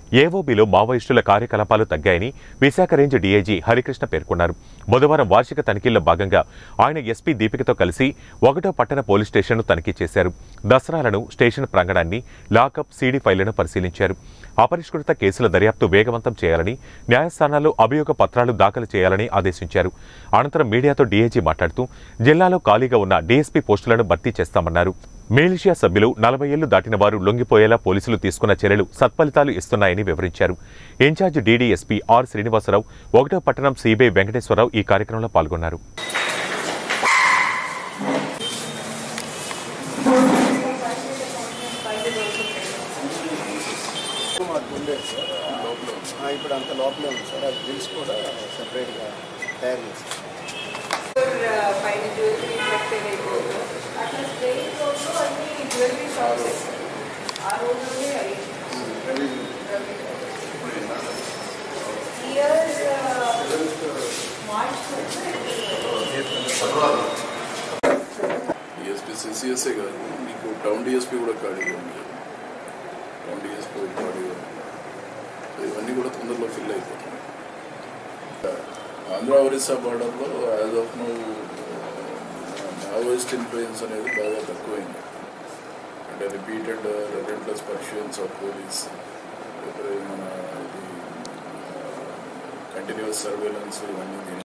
ఏవోబీలో మావోయిస్టుల కార్యకలాపాలు తగ్గాయని విశాఖ రేంజ్ డీఐజీ హరికృష్ణ పేర్కొన్నారు బుధవారం వార్షిక తనిఖీల్లో భాగంగా ఆయన ఎస్పీ దీపికతో కలిసి ఒకటో పట్టణ పోలీస్ స్టేషన్ను తనిఖీ చేశారు దసరాలను స్టేషన్ ప్రాంగణాన్ని లాకప్ సీడీ ఫైళ్లను పరిశీలించారు అపరిష్కృత కేసుల దర్యాప్తు వేగవంతం చేయాలని న్యాయస్థానాల్లో అభియోగ పత్రాలు దాఖలు చేయాలని ఆదేశించారు అనంతరం మీడియాతో డీఐజీ మాట్లాడుతూ జిల్లాలో ఖాళీగా ఉన్న డీఎస్పీ పోస్టులను భర్తీ చేస్తామన్నారు మిలిషియా సభ్యులు నలభై ఏళ్లు దాటిన వారు లొంగిపోయేలా పోలీసులు తీసుకున్న చర్యలు సత్ఫలితాలు ఇస్తున్నాయని వివరించారు ఇన్ఛార్జ్ డీడీఎస్పీ ఆర్ శ్రీనివాసరావు ఒకటో పట్టణం సిబిఐ వెంకటేశ్వరరావు ఈ కార్యక్రమంలో పాల్గొన్నారు మాకు ఉండేది సార్ లోపల ఆ, ఇప్పుడు అంత లోపలే ఉంది సార్ అది బిల్స్ కూడా సెపరేట్గా తయారు చేస్తాం పైన జ్యువెలరీ కట్టెడ్ అయిపోతుంది అట్లా స్ట్రెయిట్ రోడ్లో అన్ని జ్యువెలరీ షాప్స్ ఆ రోడ్లోనే అయ్యింది ఇయర్ మార్చ్ డిఎస్పీ సిసిఎస్ఏ కాదు మీకు టౌన్ డిఎస్పీ కూడా ఖాళీగా ఉంది టౌన్ డిఎస్పీ కూడా ఖాళీగా ఉంది సో ఇవన్నీ కూడా తొందరలో ఫిల్ అయిపోతున్నాయి ఆంధ్ర ఒరిస్సా బార్డర్లో as of no Maoist influence అనేది బాగా తక్కువైంది అంటే రిపీటెడ్ రిలెంట్లెస్ పర్షియన్స్ ఆఫ్ పోలీస్ మన ఇది కంటిన్యూస్ సర్వేలెన్స్ ఇవన్నీ దీని